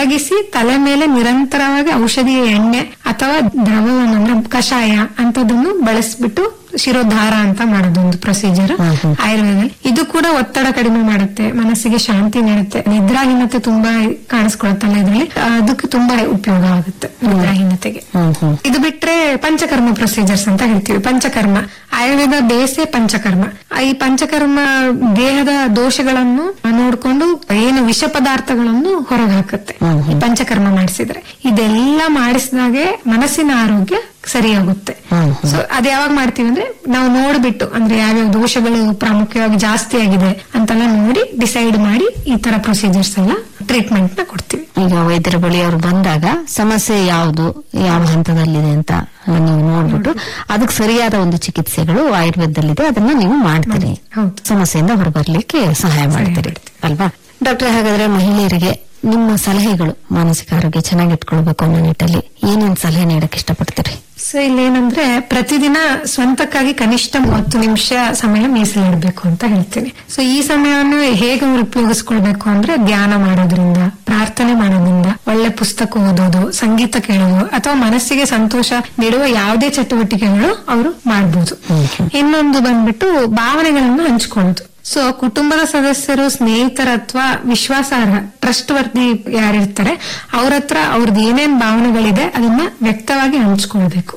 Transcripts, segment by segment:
ಮಲಗಿಸಿ ತಲೆ ಮೇಲೆ ನಿರಂತರವಾಗಿ ಔಷಧಿಯ ಎಣ್ಣೆ ಅಥವಾ ದ್ರವವನ್ನು ಅಂದ್ರೆ ಕಷಾಯ ಅಂತದನ್ನು ಬಳಸ್ಬಿಟ್ಟು ಶಿರೋಧಾರ ಅಂತ ಮಾಡೋದು ಒಂದು ಪ್ರೊಸೀಜರ್ ಆಯುರ್ವೇದ ಇದು ಕೂಡ ಒತ್ತಡ ಕಡಿಮೆ ಮಾಡುತ್ತೆ ಮನಸ್ಸಿಗೆ ಶಾಂತಿ ನೀಡುತ್ತೆ ನಿದ್ರಾಹೀನತೆ ತುಂಬಾ ಕಾಣಿಸ್ಕೊಳುತ್ತಲ್ಲ ಇದರಲ್ಲಿ ಅದಕ್ಕೆ ತುಂಬಾ ಉಪಯೋಗ ಆಗುತ್ತೆ ನಿದ್ರಾಹೀನತೆಗೆ ಹ್ಮ್ ಹ್ಮ್ ಇದು ಬಿಟ್ರೆ ಪಂಚಕರ್ಮ ಪ್ರೊಸೀಜರ್ಸ್ ಅಂತ ಹೇಳ್ತೀವಿ ಪಂಚಕರ್ಮ ಆಯುರ್ವೇದ ಬೇಸೆ ಪಂಚಕರ್ಮ ಈ ಪಂಚಕರ್ಮ ದೇಹದ ದೋಷಗಳನ್ನು ನೋಡ್ಕೊಂಡು ಏನು ವಿಷ ಪದಾರ್ಥಗಳನ್ನು ಹೊರಗೆ ಹಾಕುತ್ತೆ ಈ ಪಂಚಕರ್ಮ ಮಾಡಿಸಿದ್ರೆ ಇದೆಲ್ಲ ಮಾಡಿಸಿದಾಗೆ ಮನಸ್ಸಿನ ಆರೋಗ್ಯ ಸರಿಯಾಗುತ್ತೆ ಸೊ ಅದ್ ಯಾವಾಗ ಮಾಡ್ತೀವಿ ಅಂದ್ರೆ ನಾವು ನೋಡ್ಬಿಟ್ಟು ಅಂದ್ರೆ ಯಾವ್ಯಾವ ದೋಷಗಳು ಪ್ರಾಮುಖ್ಯವಾಗಿ ಜಾಸ್ತಿ ಆಗಿದೆ ಅಂತೆಲ್ಲ ನೋಡಿ ಡಿಸೈಡ್ ಮಾಡಿ ಈ ತರ ಪ್ರೊಸೀಜರ್ಸ್ ಎಲ್ಲ ಟ್ರೀಟ್ಮೆಂಟ್ ನ ಕೊಡ್ತೀವಿ ಈಗ ವೈದ್ಯರ ಬಳಿ ಅವರು ಬಂದಾಗ ಸಮಸ್ಯೆ ಯಾವುದು ಯಾವ ಹಂತದಲ್ಲಿದೆ ಅಂತ ನೀವು ನೋಡ್ಬಿಟ್ಟು ಅದಕ್ಕೆ ಸರಿಯಾದ ಒಂದು ಚಿಕಿತ್ಸೆಗಳು ಆಯುರ್ವೇದದಲ್ಲಿದೆ ಅದನ್ನ ನೀವು ಮಾಡ್ತೀರಿ ಹೌದು. ಸಮಸ್ಯೆಯಿಂದ ಹೊರಬರ್ಲಿಕ್ಕೆ ಸಹಾಯ ಮಾಡ್ತೀರಿ ಅಲ್ವಾ ಡಾಕ್ಟರ್ ಹಾಗಾದ್ರೆ ಮಹಿಳೆಯರಿಗೆ ನಿಮ್ಮ ಸಲಹೆಗಳು ಮಾನಸಿಕ ಆರೋಗ್ಯ ಚೆನ್ನಾಗಿಟ್ಕೊಳ್ಬೇಕು ಅನ್ನೋ ನಿಟ್ಟಲ್ಲಿ ಏನೇನ್ ಸಲಹೆ ನೀಡಕ್ ಇಷ್ಟಪಡ್ತೀರಿ ಸೊ ಇಲ್ಲೇನಂದ್ರೆ ಪ್ರತಿದಿನ ಸ್ವಂತಕ್ಕಾಗಿ ಕನಿಷ್ಠ ಮೂವತ್ತು ನಿಮಿಷ ಸಮಯ ಮೀಸಲಿಡಬೇಕು ಅಂತ ಹೇಳ್ತೀನಿ ಸೊ ಈ ಸಮಯವನ್ನು ಹೇಗೆ ಉಪಯೋಗಿಸ್ಕೊಳ್ಬೇಕು ಅಂದ್ರೆ ಧ್ಯಾನ ಮಾಡೋದ್ರಿಂದ ಪ್ರಾರ್ಥನೆ ಮಾಡೋದ್ರಿಂದ ಒಳ್ಳೆ ಪುಸ್ತಕ ಓದೋದು ಸಂಗೀತ ಕೇಳೋದು ಅಥವಾ ಮನಸ್ಸಿಗೆ ಸಂತೋಷ ನೀಡುವ ಯಾವುದೇ ಚಟುವಟಿಕೆಗಳು ಅವರು ಮಾಡಬಹುದು ಇನ್ನೊಂದು ಬಂದ್ಬಿಟ್ಟು ಭಾವನೆಗಳನ್ನು ಹಂಚ್ಕೊಳ್ಳೋದು ಸೊ ಕುಟುಂಬದ ಸದಸ್ಯರು ಸ್ನೇಹಿತರ ಅಥವಾ ವಿಶ್ವಾಸಾರ್ಹ ಟ್ರಸ್ಟ್ ವರ್ದಿ ಯಾರಿರ್ತಾರೆ ಅವ್ರ ಹತ್ರ ಅವ್ರದ್ದು ಏನೇನ್ ಭಾವನೆಗಳಿದೆ ಅದನ್ನ ವ್ಯಕ್ತವಾಗಿ ಹಂಚ್ಕೊಳ್ಬೇಕು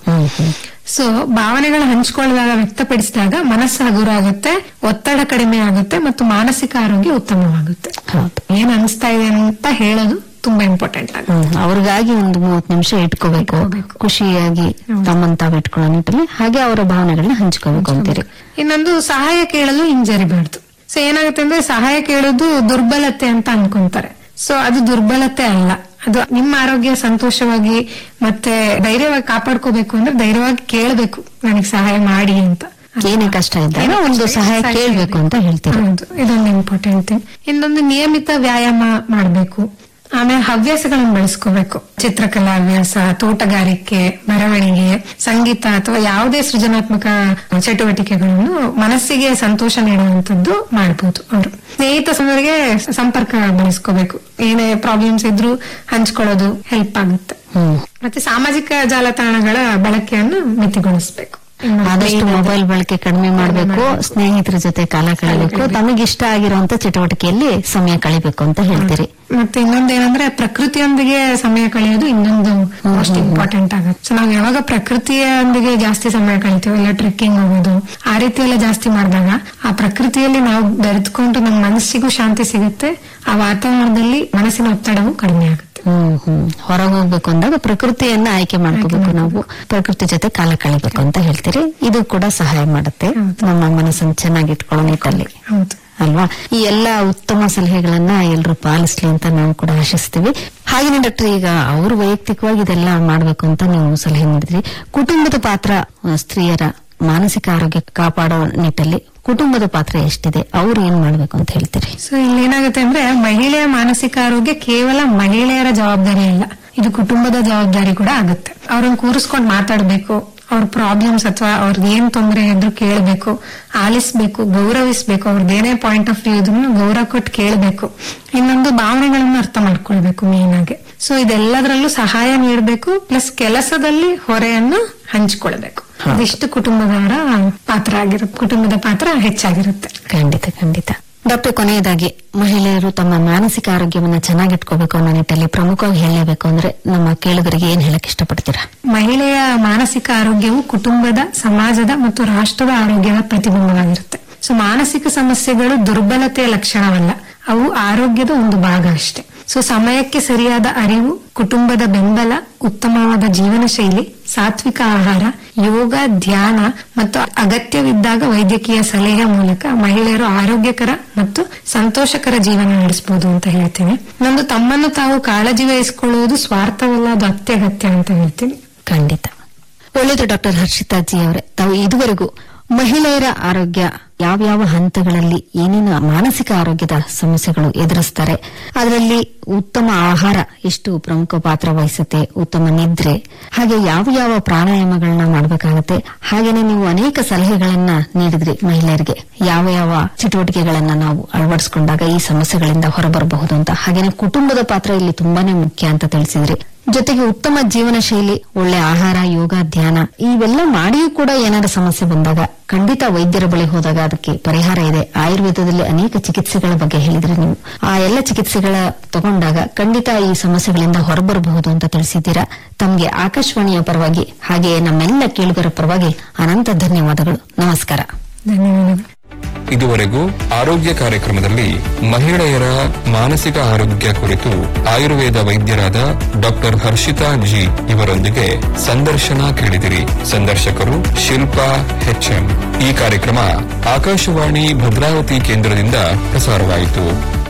ಸೊ ಭಾವನೆಗಳು ಹಂಚ್ಕೊಳ್ಳುವಾಗ ವ್ಯಕ್ತಪಡಿಸಿದಾಗ ಮನಸ್ಸು ಹಗುರ ಆಗುತ್ತೆ ಒತ್ತಡ ಕಡಿಮೆ ಆಗುತ್ತೆ ಮತ್ತು ಮಾನಸಿಕ ಆರೋಗ್ಯ ಉತ್ತಮವಾಗುತ್ತೆ ಹೌದು ಏನ್ ಅನಿಸ್ತಾ ಇದೆ ಅಂತ ಹೇಳೋದು ತುಂಬಾ ಇಂಪಾರ್ಟೆಂಟ್ ಆಗುತ್ತೆ ಹ್ಮ್. ಅವ್ರಿಗಾಗಿ ಒಂದು ಮೂವತ್ತು ನಿಮಿಷ ಇಟ್ಕೋಬೇಕು ಖುಷಿಯಾಗಿ ತಮ್ಮನ್ ತಾವು ಇಟ್ಕೊಳ್ಳೋ ನಿಟ್ಟಲ್ಲಿ ಹಾಗೆ ಅವರ ಭಾವನೆಗಳನ್ನ ಹಂಚ್ಕೋಬೇಕು ಅಂತೀರಿ ಇನ್ನೊಂದು ಸಹಾಯ ಕೇಳಲು ಹಿಂಜರಿಬಾರ್ದು ಸೊ ಏನಾಗುತ್ತೆ ಅಂದ್ರೆ ಸಹಾಯ ಕೇಳೋದು ದುರ್ಬಲತೆ ಅಂತ ಅನ್ಕೊಂತಾರೆ ಸೊ ಅದು ದುರ್ಬಲತೆ ಅಲ್ಲ ಅದು ನಿಮ್ಮ ಆರೋಗ್ಯ ಸಂತೋಷವಾಗಿ ಮತ್ತೆ ಧೈರ್ಯವಾಗಿ ಕಾಪಾಡ್ಕೋಬೇಕು ಅಂದ್ರೆ ಧೈರ್ಯವಾಗಿ ಕೇಳಬೇಕು ನನಗೆ ಸಹಾಯ ಮಾಡಿ ಅಂತ ಏನೇ ಕಷ್ಟ ಇದ್ದಾಗ ಒಂದು ಸಹಾಯ ಕೇಳ್ಬೇಕು ಅಂತ ಹೇಳ್ತೀರಿ ಹೌದು ಇದೊಂದು ಇಂಪಾರ್ಟೆಂಟ್ ಥಿಂಗ್ ಇನ್ನೊಂದು ನಿಯಮಿತ ವ್ಯಾಯಾಮ ಮಾಡಬೇಕು ಆಮೇಲೆ ಹವ್ಯಾಸಗಳನ್ನು ಬೆಳೆಸ್ಕೋಬೇಕು ಚಿತ್ರಕಲಾ ಹವ್ಯಾಸ ತೋಟಗಾರಿಕೆ ಬರವಣಿಗೆ ಸಂಗೀತ ಅಥವಾ ಯಾವುದೇ ಸೃಜನಾತ್ಮಕ ಚಟುವಟಿಕೆಗಳನ್ನು ಮನಸ್ಸಿಗೆ ಸಂತೋಷ ನೀಡುವಂತದ್ದು ಮಾಡಬಹುದು ಅವರು ಸ್ನೇಹಿತ ಸಮರಿಗೆ ಸಂಪರ್ಕ ಬೆಳೆಸ್ಕೋಬೇಕು ಏನೇ ಪ್ರಾಬ್ಲಮ್ಸ್ ಇದ್ರೂ ಹಂಚ್ಕೊಳ್ಳೋದು ಹೆಲ್ಪ್ ಆಗುತ್ತೆ ಹ್ಮ್ ಮತ್ತೆ ಸಾಮಾಜಿಕ ಜಾಲತಾಣಗಳ ಬಳಕೆಯನ್ನು ಮಿತಿಗೊಳಿಸಬೇಕು ಆದಷ್ಟು ಮೊಬೈಲ್ ಬಳಕೆ ಕಡಿಮೆ ಮಾಡಬೇಕು ಸ್ನೇಹಿತರ ಜೊತೆ ಕಾಲ ಕಳೆಯಬೇಕು ತಮಗಿಷ್ಟ ಆಗಿರುವಂತ ಚಟುವಟಿಕೆಯಲ್ಲಿ ಸಮಯ ಕಳಿಬೇಕು ಅಂತ ಹೇಳ್ತೀರಿ ಮತ್ತೆ ಇನ್ನೊಂದೇನಂದ್ರೆ ಪ್ರಕೃತಿಯೊಂದಿಗೆ ಸಮಯ ಕಳೆಯೋದು ಇನ್ನೊಂದು ಮೋಸ್ಟ್ ಇಂಪಾರ್ಟೆಂಟ್ ಆಗುತ್ತೆ ಸೊ ನಾವು ಯಾವಾಗ ಪ್ರಕೃತಿಯೊಂದಿಗೆ ಜಾಸ್ತಿ ಸಮಯ ಕಳಿತೀವಿ ಇಲ್ಲ ಟ್ರೆಕ್ಕಿಂಗ್ ಹೋಗೋದು ಆ ರೀತಿ ಎಲ್ಲ ಜಾಸ್ತಿ ಮಾಡಿದಾಗ ಆ ಪ್ರಕೃತಿಯಲ್ಲಿ ನಾವು ಬೆರೆತ್ಕೊಂಡು ನಮ್ಮ ಮನಸ್ಸಿಗೂ ಶಾಂತಿ ಸಿಗುತ್ತೆ ಆ ವಾತಾವರಣದಲ್ಲಿ ಮನಸ್ಸಿನ ಒತ್ತಡವು ಕಡಿಮೆ ಆಗುತ್ತೆ ಹ್ಮ್ ಹ್ಮ್ ಹೊರಗೆ ಹೋಗ್ಬೇಕು ಅಂದಾಗ ಪ್ರಕೃತಿಯನ್ನ ಆಯ್ಕೆ ಮಾಡ್ಕೋಬೇಕು ನಾವು ಪ್ರಕೃತಿ ಜೊತೆ ಕಾಲ ಕಳಿಬೇಕು ಅಂತ ಹೇಳ್ತೀರಿ ಇದು ಕೂಡ ಸಹಾಯ ಮಾಡುತ್ತೆ ನಮ್ಮ ಮನಸ್ಸನ್ನು ಚೆನ್ನಾಗಿಟ್ಕೊಳ್ಳೋ ನಿಟ್ಟಲ್ಲಿ ಹೌದು ಅಲ್ವಾ ಈ ಎಲ್ಲ ಉತ್ತಮ ಸಲಹೆಗಳನ್ನ ಎಲ್ಲರೂ ಪಾಲಿಸ್ಲಿ ಅಂತ ನಾವು ಕೂಡ ಆಶಿಸ್ತೀವಿ ಹಾಗೇನೆ ಡಾಕ್ಟರ್ ಈಗ ಅವರು ವೈಯಕ್ತಿಕವಾಗಿ ಇದೆಲ್ಲ ಮಾಡ್ಬೇಕು ಅಂತ ನೀವು ಸಲಹೆ ನೀಡಿದ್ರಿ ಕುಟುಂಬದ ಪಾತ್ರ ಆ, ಸ್ತ್ರೀಯರ ಮಾನಸಿಕ ಆರೋಗ್ಯ ಕಾಪಾಡೋ ನಿಟ್ಟಲ್ಲಿ ಕುಟುಂಬದ ಪಾತ್ರ ಎಷ್ಟಿದೆ ಅವ್ರು ಏನ್ ಮಾಡ್ಬೇಕು ಅಂತ ಹೇಳ್ತೀರಿ ಸೊ ಇಲ್ಲಿ ಏನಾಗುತ್ತೆ ಅಂದ್ರೆ ಮಹಿಳೆಯ ಮಾನಸಿಕ ಆರೋಗ್ಯ ಕೇವಲ ಮಹಿಳೆಯರ ಜವಾಬ್ದಾರಿ ಅಲ್ಲ ಇದು ಕುಟುಂಬದ ಜವಾಬ್ದಾರಿ ಕೂಡ ಆಗುತ್ತೆ ಅವ್ರನ್ನ ಕೂರಿಸ್ಕೊಂಡು ಮಾತಾಡ್ಬೇಕು ಅವ್ರ ಪ್ರಾಬ್ಲಮ್ಸ್ ಅಥವಾ ಅವ್ರದ್ದು ಏನ್ ತೊಂದರೆ ಇದ್ರು ಕೇಳಬೇಕು ಆಲಿಸ್ಬೇಕು ಗೌರವಿಸ್ಬೇಕು ಅವ್ರದ್ದು ಏನೇ ಪಾಯಿಂಟ್ ಆಫ್ ವ್ಯೂ ಇದ್ರು ಗೌರವ ಕೊಟ್ಟು ಕೇಳಬೇಕು ಇನ್ನೊಂದು ಭಾವನೆಗಳನ್ನು ಅರ್ಥ ಮಾಡ್ಕೊಳ್ಬೇಕು ಮೇನ್ ಆಗಿ ಸೊ ಇದೆಲ್ಲದರಲ್ಲೂ ಸಹಾಯ ನೀಡಬೇಕು ಪ್ಲಸ್ ಕೆಲಸದಲ್ಲಿ ಹೊರೆಯನ್ನು ಹಂಚಿಕೊಳ್ಬೇಕು ಇದಿಷ್ಟು ಕುಟುಂಬದವರ ಪಾತ್ರ ಆಗಿರುತ್ತೆ ಕುಟುಂಬದ ಪಾತ್ರ ಹೆಚ್ಚಾಗಿರುತ್ತೆ ಖಂಡಿತ ಖಂಡಿತ ಡಾಕ್ಟರ್ ಕೊನೆಯದಾಗಿ ಮಹಿಳೆಯರು ತಮ್ಮ ಮಾನಸಿಕ ಆರೋಗ್ಯವನ್ನ ಚೆನ್ನಾಗಿಟ್ಕೋಬೇಕು ಅನ್ನೋ ನಿಟ್ಟಲ್ಲಿ ಪ್ರಮುಖವಾಗಿ ಹೇಳಲೇಬೇಕು ಅಂದ್ರೆ ನಮ್ಮ ಕೇಳುಗರಿಗೆ ಏನ್ ಹೇಳಕ್ ಇಷ್ಟಪಡ್ತೀರಾ ಮಹಿಳೆಯ ಮಾನಸಿಕ ಆರೋಗ್ಯವು ಕುಟುಂಬದ ಸಮಾಜದ ಮತ್ತು ರಾಷ್ಟ್ರದ ಆರೋಗ್ಯದ ಪ್ರತಿಬಿಂಬವಾಗಿರುತ್ತೆ ಸೊ ಮಾನಸಿಕ ಸಮಸ್ಯೆಗಳು ದುರ್ಬಲತೆಯ ಲಕ್ಷಣವಲ್ಲ ಅವು ಆರೋಗ್ಯದ ಒಂದು ಭಾಗ ಅಷ್ಟೇ ಸೊ ಸಮಯಕ್ಕೆ ಸರಿಯಾದ ಅರಿವು ಕುಟುಂಬದ ಬೆಂಬಲ ಉತ್ತಮವಾದ ಜೀವನ ಶೈಲಿ ಸಾತ್ವಿಕ ಆಹಾರ ಯೋಗ ಧ್ಯಾನ ಮತ್ತು ಅಗತ್ಯವಿದ್ದಾಗ ವೈದ್ಯಕೀಯ ಸಲಹೆ ಮೂಲಕ ಮಹಿಳೆಯರು ಆರೋಗ್ಯಕರ ಮತ್ತು ಸಂತೋಷಕರ ಜೀವನ ನಡೆಸಬಹುದು ಅಂತ ಹೇಳ್ತೀನಿ ನಂದು ತಮ್ಮನ್ನು ತಾವು ಕಾಳಜಿ ವಹಿಸಿಕೊಳ್ಳುವುದು ಸ್ವಾರ್ಥವಲ್ಲ ಅದು ಅತ್ಯಗತ್ಯ ಅಂತ ಹೇಳ್ತೀನಿ ಖಂಡಿತ ಒಳ್ಳೆಯದು ಡಾಕ್ಟರ್ ಹರ್ಷಿತಾ ಜಿ ಅವರೇ ತಾವು ಇದುವರೆಗೂ ಮಹಿಳೆಯರ ಆರೋಗ್ಯ ಯಾವ್ಯಾವ ಹಂತಗಳಲ್ಲಿ ಏನೇನು ಮಾನಸಿಕ ಆರೋಗ್ಯದ ಸಮಸ್ಯೆಗಳು ಎದುರಿಸ್ತಾರೆ ಅದರಲ್ಲಿ ಉತ್ತಮ ಆಹಾರ ಎಷ್ಟು ಪ್ರಮುಖ ಪಾತ್ರ ವಹಿಸುತ್ತೆ ಉತ್ತಮ ನಿದ್ರೆ ಹಾಗೆ ಯಾವ ಯಾವ ಪ್ರಾಣಾಯಾಮಗಳನ್ನ ಮಾಡಬೇಕಾಗತ್ತೆ ಹಾಗೇನೆ ನೀವು ಅನೇಕ ಸಲಹೆಗಳನ್ನ ನೀಡಿದ್ರಿ ಮಹಿಳೆಯರಿಗೆ ಯಾವ ಯಾವ ಚಟುವಟಿಕೆಗಳನ್ನ ನಾವು ಅಳವಡಿಸಿಕೊಂಡಾಗ ಈ ಸಮಸ್ಯೆಗಳಿಂದ ಹೊರಬರಬಹುದು ಅಂತ ಹಾಗೇನೆ ಕುಟುಂಬದ ಪಾತ್ರ ಇಲ್ಲಿ ತುಂಬಾನೇ ಮುಖ್ಯ ಅಂತ ತಿಳಿಸಿದ್ರಿ ಜೊತೆಗೆ ಉತ್ತಮ ಜೀವನ ಶೈಲಿ ಒಳ್ಳೆ ಆಹಾರ ಯೋಗ ಧ್ಯಾನ ಇವೆಲ್ಲ ಮಾಡಿಯೂ ಕೂಡ ಏನಾರ ಸಮಸ್ಯೆ ಬಂದಾಗ ಖಂಡಿತ ವೈದ್ಯರ ಬಳಿ ಹೋದಾಗ ಅದಕ್ಕೆ ಪರಿಹಾರ ಇದೆ ಆಯುರ್ವೇದದಲ್ಲಿ ಅನೇಕ ಚಿಕಿತ್ಸೆಗಳ ಬಗ್ಗೆ ಹೇಳಿದ್ರಿ ನೀವು ಆ ಎಲ್ಲ ಚಿಕಿತ್ಸೆಗಳ ತಗೊಂಡಾಗ ಖಂಡಿತ ಈ ಸಮಸ್ಯೆಗಳಿಂದ ಹೊರಬರಬಹುದು ಅಂತ ತಿಳಿಸಿದ್ದೀರಾ ತಮಗೆ ಆಕಾಶವಾಣಿಯ ಪರವಾಗಿ ಹಾಗೆ ನಮ್ಮೆಲ್ಲ ಕೇಳುಗರ ಪರವಾಗಿ ಅನಂತ ಧನ್ಯವಾದಗಳು ನಮಸ್ಕಾರ ಧನ್ಯವಾದಗಳು ಇದುವರೆಗೂ ಆರೋಗ್ಯ ಕಾರ್ಯಕ್ರಮದಲ್ಲಿ ಮಹಿಳೆಯರ ಮಾನಸಿಕ ಆರೋಗ್ಯ ಕುರಿತು ಆಯುರ್ವೇದ ವೈದ್ಯರಾದ ಡಾಕ್ಟರ್ ಹರ್ಷಿತಾ ಜಿ ಇವರೊಂದಿಗೆ ಸಂದರ್ಶನ ಕೇಳಿದಿರಿ ಸಂದರ್ಶಕರು ಶಿಲ್ಪಾ ಎಚ್ಎಂ ಈ ಕಾರ್ಯಕ್ರಮ ಆಕಾಶವಾಣಿ ಭದ್ರಾವತಿ ಕೇಂದ್ರದಿಂದ ಪ್ರಸಾರವಾಯಿತು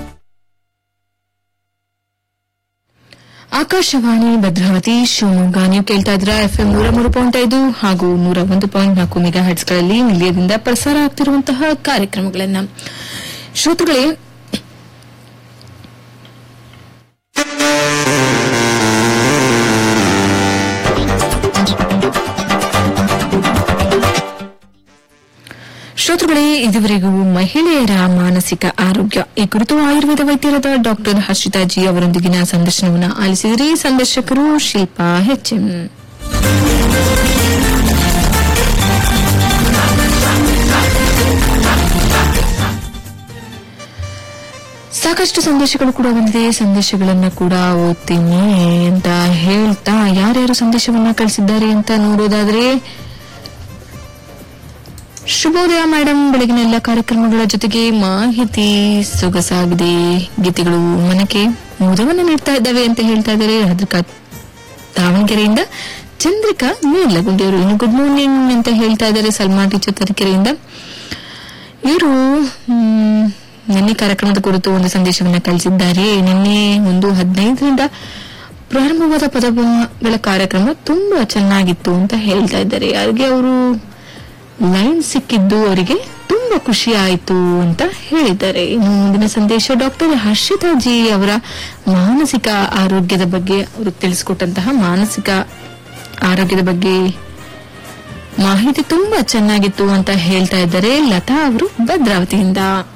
ಆಕಾಶವಾಣಿ ಭದ್ರಾವತಿ ಶಿವಮೊಗ್ಗ ನೀವು ಕೇಳ್ತಾ ಇದ್ರ ಎಫ್ಎಂ ನೂರ ಮೂರು ಪಾಯಿಂಟ್ ಐದು ಹಾಗೂ ನೂರ ಒಂದು ಪಾಯಿಂಟ್ ನಾಲ್ಕು ಮೆಗಾ ಹರ್ಟ್ಸ್ಗಳಲ್ಲಿ ನಿಲಯದಿಂದ ಪ್ರಸಾರ ಆಗ್ತಿರುವಂತಹ ಕಾರ್ಯಕ್ರಮಗಳನ್ನ ಶ್ರೋತೃಗಳೇ ಶ್ರೋತೃಗಳೇ ಇದುವರೆಗೂ ಮಹಿಳೆಯರ ಮಾನಸಿಕ ಆರೋಗ್ಯ ಈ ಕುರಿತು ಆಯುರ್ವೇದ ವೈದ್ಯರಾದ ಡಾಕ್ಟರ್ ಹರ್ಷಿತಾ ಜಿ ಅವರೊಂದಿಗಿನ ಸಂದರ್ಶನವನ್ನು ಆಲಿಸಿದರೆ ಸಂದರ್ಶಕರು ಶಿಲ್ಪಾ ಎಚ್ಎಂ ಸಾಕಷ್ಟು ಸಂದೇಶಗಳು ಕೂಡ ಬಂದಿದೆ ಸಂದೇಶಗಳನ್ನ ಕೂಡ ಓದ್ತೀನಿ ಅಂತ ಹೇಳ್ತಾ ಯಾರ್ಯಾರು ಸಂದೇಶವನ್ನ ಕಳಿಸಿದ್ದಾರೆ ಅಂತ ನೋಡೋದಾದ್ರೆ ಶುಭೋದಯ ಮೇಡಮ್ ಬೆಳಗಿನ ಎಲ್ಲ ಕಾರ್ಯಕ್ರಮಗಳ ಜೊತೆಗೆ ಮಾಹಿತಿ ಸೊಗಸಾಗಿದೆ ಗೀತೆಗಳು ಮನಕ್ಕೆ ಮುದವನ್ನು ನೀಡ್ತಾ ಇದ್ದಾವೆ ಅಂತ ಹೇಳ್ತಾ ಇದ್ದಾರೆ ಭದ್ರಕಾ ದಾವಣಗೆರೆಯಿಂದ ಚಂದ್ರಿಕಾ ನೀಲಗುಂಡಿಯವರು ಇನ್ನು ಗುಡ್ ಮಾರ್ನಿಂಗ್ ಅಂತ ಹೇಳ್ತಾ ಇದ್ದಾರೆ ಸಲ್ಮಾ ಟೀಚರ್ ತರೀಕೆರೆಯಿಂದ ಇವರು ನಿನ್ನೆ ಕಾರ್ಯಕ್ರಮದ ಕುರಿತು ಒಂದು ಸಂದೇಶವನ್ನ ಕಳಿಸಿದ್ದಾರೆ ನಿನ್ನೆ ಒಂದು ಹದಿನೈದರಿಂದ ಪ್ರಾರಂಭವಾದ ಪದಗಳ ಕಾರ್ಯಕ್ರಮ ತುಂಬಾ ಚೆನ್ನಾಗಿತ್ತು ಅಂತ ಹೇಳ್ತಾ ಇದ್ದಾರೆ ಯಾರಿಗೆ ಅವರು ಲೈನ್ ಸಿಕ್ಕಿದ್ದು ಅವರಿಗೆ ತುಂಬಾ ಖುಷಿ ಆಯಿತು ಅಂತ ಹೇಳಿದ್ದಾರೆ ಇನ್ನು ಮುಂದಿನ ಸಂದೇಶ ಡಾಕ್ಟರ್ ಹರ್ಷಿತಾ ಜಿ ಅವರ ಮಾನಸಿಕ ಆರೋಗ್ಯದ ಬಗ್ಗೆ ಅವರು ತಿಳಿಸಿಕೊಟ್ಟಂತಹ ಮಾನಸಿಕ ಆರೋಗ್ಯದ ಬಗ್ಗೆ ಮಾಹಿತಿ ತುಂಬಾ ಚೆನ್ನಾಗಿತ್ತು ಅಂತ ಹೇಳ್ತಾ ಇದ್ದಾರೆ ಲತಾ ಅವರು ಭದ್ರಾವತಿಯಿಂದ